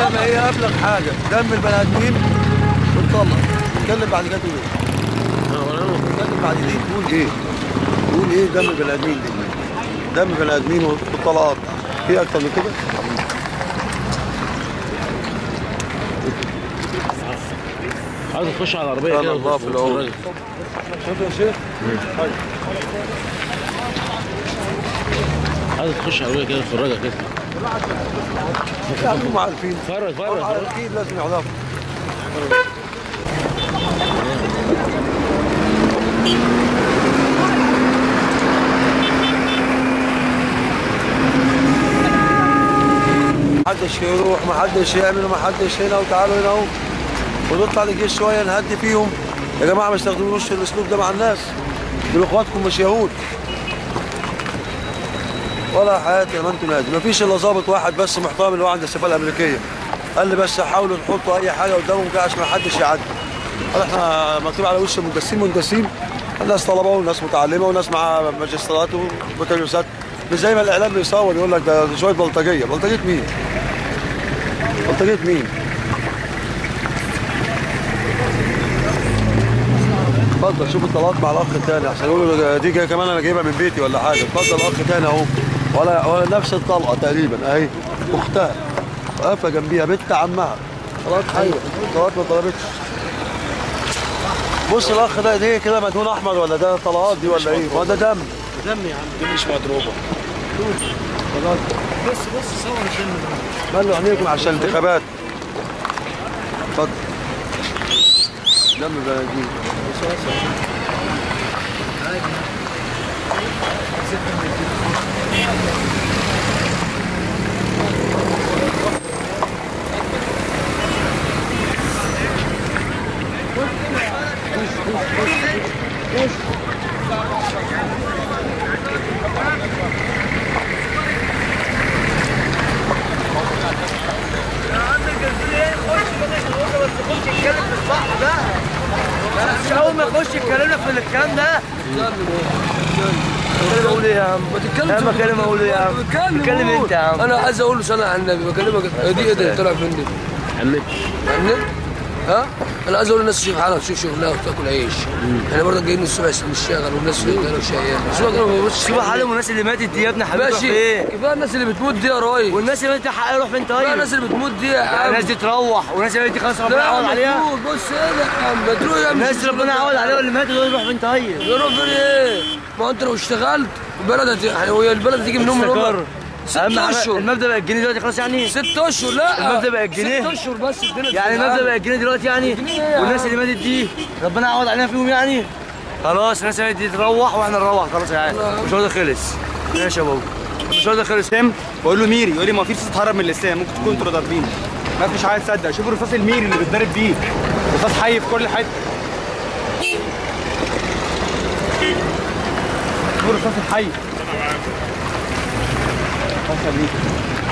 النعمه ايه ابلغ حاجه دم البني ادمين وتطلق اتكلم بعد كده تقول ايه اتكلم بعد دي تقول ايه تقول ايه دم البني ادمين دي دم البني ادمين والطلقات في اكتر من كده عايز تخش على العربيه سبحان كده الله في العون. وتتفرج. شوف يا شيخ عايز تخش على العربيه كده تتفرجها كده يعني هم عارفين اتفرج اتفرج اتفرج. اكيد لازم يعرفوا محدش يروح محدش يعمل محدش هنا وتعالوا هنا اهو ونطلع الجيش شويه نهدي فيهم يا جماعه ما تستخدموش الاسلوب ده مع الناس دول اخواتكم مش يهود ولا حياة يا ما انتم نادي مفيش الا ظابط واحد بس محترم اللي هو عند السفاره الامريكيه قال لي بس حاولوا تحطوا اي حاجه قدامهم كده عشان ما حدش يعدي قال احنا مكتوب على وش المندسين مندسين الناس طلبه وناس متعلمه وناس مع ماجستيرات وبكالوريوسات مش زي ما الاعلام بيصور يقول لك ده شويه بلطجيه بلطجيه مين؟ بلطجيه مين؟ اتفضل شوف الطلقات مع الاخ الثاني عشان يقولوا دي جايه كمان انا جايبها من بيتي ولا حاجه اتفضل اخ ثاني اهو ولا ولا نفس الطلقه تقريبا اهي اختها واقفه جنبيها بنت عمها خلاص ايوه الطلقات ما طلبتش بص الاخ ده ايديه كده مدهون احمر ولا ده طلقات دي ولا ايه؟ ما ده دم دم يا عم دي مش مضروبه خلاص بص بص صور الدم مالوا عينيكم عشان الانتخابات اتفضل دم بلدي مش اول ما يخش يتكلمنا في الكلام ده بتكلم اقول ايه يا عم؟ بتتكلم انا بتكلم اقول ايه يا عم؟ بتكلم اتكلم قول. انت يا عم انا عايز اقول له سنه على النبي بكلمك دي ايه ده طلع فين دي؟ عنك على النت ها انا عايز اقول للناس تشوف حالها تشوف شغلها وتاكل عيش احنا برضه جايين الصبح عشان نشتغل والناس شغاله وشقيانه سيبك انا ما ببصش شوف حالهم والناس اللي ماتت دي يا ابني حبيبي ماشي فين؟ كفايه الناس اللي بتموت دي يا راجل والناس اللي ماتت حقها يروح فين كفايه طيب؟ الناس اللي بتموت دي يا عم الناس دي تروح والناس اللي ماتت خلاص ربنا لا يعوض عليها مجنون، بص هنا يا عم بتروح يا عم الناس اللي ربنا يعوض عليها واللي ماتوا دول يروح فين طيب؟ يروح فين ايه؟ ما هو انت لو اشتغلت البلد هت... يعني هي البلد هتيجي منهم من استقر هم ست اهم حاجه اشهر المبدا بقى الجنيه دلوقتي خلاص يعني ست اشهر لا المبدأ بقى الجنيه؟ ست اشهر بس الدنيا يعني بتتعامل. المبدا بقى الجنيه دلوقتي يعني الجنيه إيه يا والناس عم؟ اللي ماتت دي ربنا يعوض علينا فيهم يعني خلاص الناس اللي ماتت دي تروح واحنا نروح خلاص يعني مش ده خلص ماشي يا بابا مش ده خلص الاسلام بقول له ميري يقول لي ما في رصاص اتهرب من الاسلام ممكن تكون انتوا اللي ضاربينه ما فيش حاجه تصدق شوف الرصاص الميري اللي بيتضرب بيه رصاص حي في كل حته شوف الرصاص الحي الله يخليك